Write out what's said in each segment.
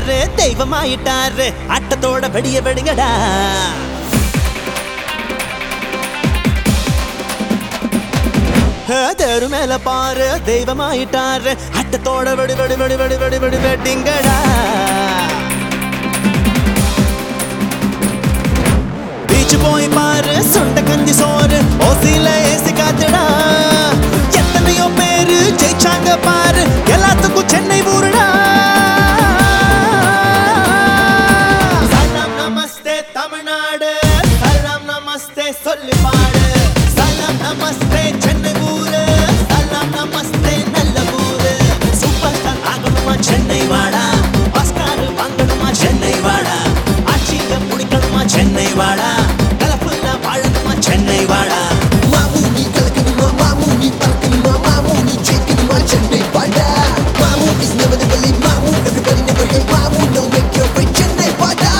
பாரு தெய்வமாயிட்டாரு அட்டத்தோட வெடிய வெடிங்கடா ஹே, தெரு மேல பாரு தெய்வமாயிட்டாரு அட்டத்தோட வெடி வெடி வெடி வெடி வெடி வெடி வெடிங்கடா பீச்சு போய் பாரு சுண்ட கஞ்சி சோறு ஓசில ஏசி காத்துடா எத்தனையோ பேரு ஜெயிச்சாங்க பாரு எல்லாத்துக்கும் சென்னை ஊருடா சலாம் நமஸ்தே தமிழ்நாடு சலாம் நமஸ்தே சொல்லி பாடு சலாம் நமஸ்தே சென்னை ஊரு சலாம் நமஸ்தே நல்ல ஊரு சூப்பர் ஸ்டார் ஆகணுமா சென்னை வாடா ஆஸ்கார் வாங்கணுமா சென்னை வாடா ஆட்சியை முடிக்கணுமா சென்னை வாடா கலப்புல வாழணுமா சென்னை வாடா மாமூனி கலக்கணுமா மாமூனி பறக்கணுமா மாமூனி ஜெயிக்கணுமா சென்னை பாடா மாமூ is never never leave மாமூ everybody never hate மாமூ no make your way Chennai பாடா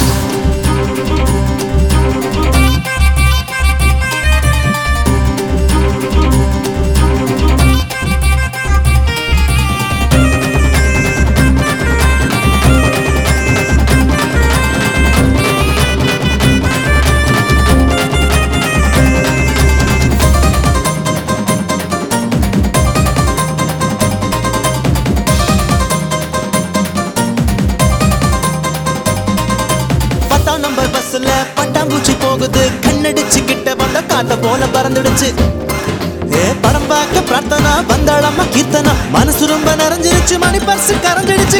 பத்தாம் நம்பர் பஸ்ல பட்டாம்பூச்சி போகுது கண்ணடிச்சு கிட்ட வந்த காத்த போல பறந்துடுச்சு ஏ படம் பார்க்க பிரார்த்தனா வந்தாளம்மா கீர்த்தனா மனசு ரொம்ப நிறைஞ்சிருச்சு மணி பர்ஸ் கரைஞ்சிடுச்சு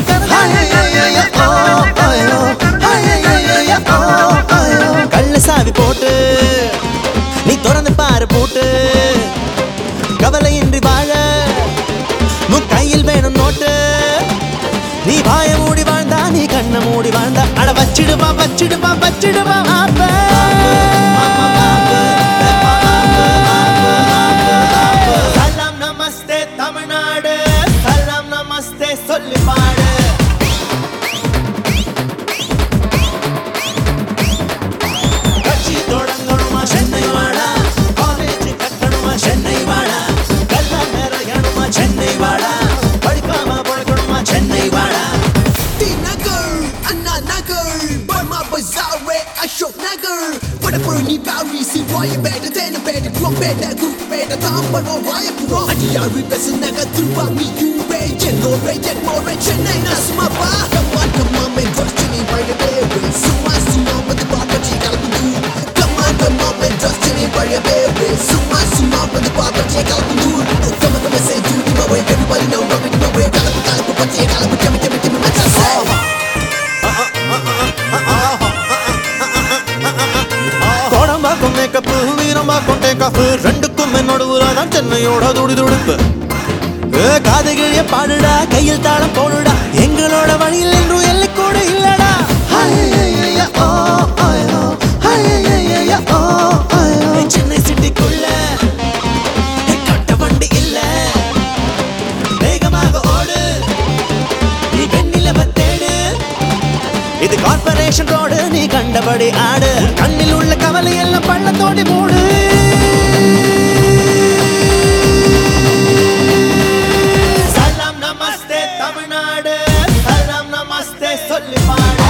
கள்ள சாவி போட்டு நீ திறந்து பாரு போட்டு கவலையின்றி வாழ உன் கையில் வேணும் நோட்டு நீ வாய மூடி வாழ்ந்தா நீ கண்ண மூடி வாழ்ந்தா அட வச்சிடுவா வச்சிடுவா வச்சிடுவா ஆப்ப சலாம் நமஸ்தே தமிழ்நாடு சலாம் நமஸ்தே சொல்லி பாடு கட்சி தொடங்கணுமா சென்னை வாடா காலேஜ் கட்டணுமா சென்னை வாடா கல்யாணம் நிறையணுமா சென்னை வாடா படிக்காம பழக்கணுமா சென்னை வாடா டி நகர் அண்ணா நகர் பர்மா பஜாரே அசோக் நகர் வடபழனி பாரி சிவாய பேட தேன பேட குளம் பேட குரு பேட தாம்பரம் ராயபுரம் அடியாறு பெச நகர் திருவாமி யூரே சென்னோரே என்மோரே சென்னை நஸ்மபா கம்மான் கம்மாமே ட்ரஸ்ட் நீ பழைய பேரு சும்மா சும்மா வந்து பாப்பச்சி கலந்து கம்மான் கம்மாமே ட்ரஸ்ட் நீ பழைய பேரு சும்மா சும்மா வந்து பாப்பச்சி கலந்து கம்ம கம்ம say do my way everybody know know me know way கலப்பு கலப்பு பச்சை கலப்பு ஜம்மி ஜம்மி ஜம்மி மச்சா say கோடம்பாக்கும் மேக்கப் வீரம்பாக்கும் டேக்காஃப் ரெண்டுக்கும் நடுவுல தான் சென்னையோட துடி துடிப்பு ஏ, காது கிழிய பாடுடா கையில் தாளம் போடுடா எங்களோட வழியில் என்றும் எல்லை கூட இல்லடா ஹையையைய, ஓ, ஐயோ, ஹையையைய, ஓ, ஐயோ. சென்னை சிட்டிக்குள்ள கட்ட வண்டி இல்ல வேகமாக ஓடு நீ வெண்ணிலவ தேடு இது கார்பரேஷன் ரோடு நீ கண்டபடி ஆடு கண்ணில் உள்ள கவலை எல்லாம் பள்ளத்தோடி மூடு சலாம் நமஸ்தே தமிழ்நாடு சலாம் நமஸ்தே சொல்லி பாடு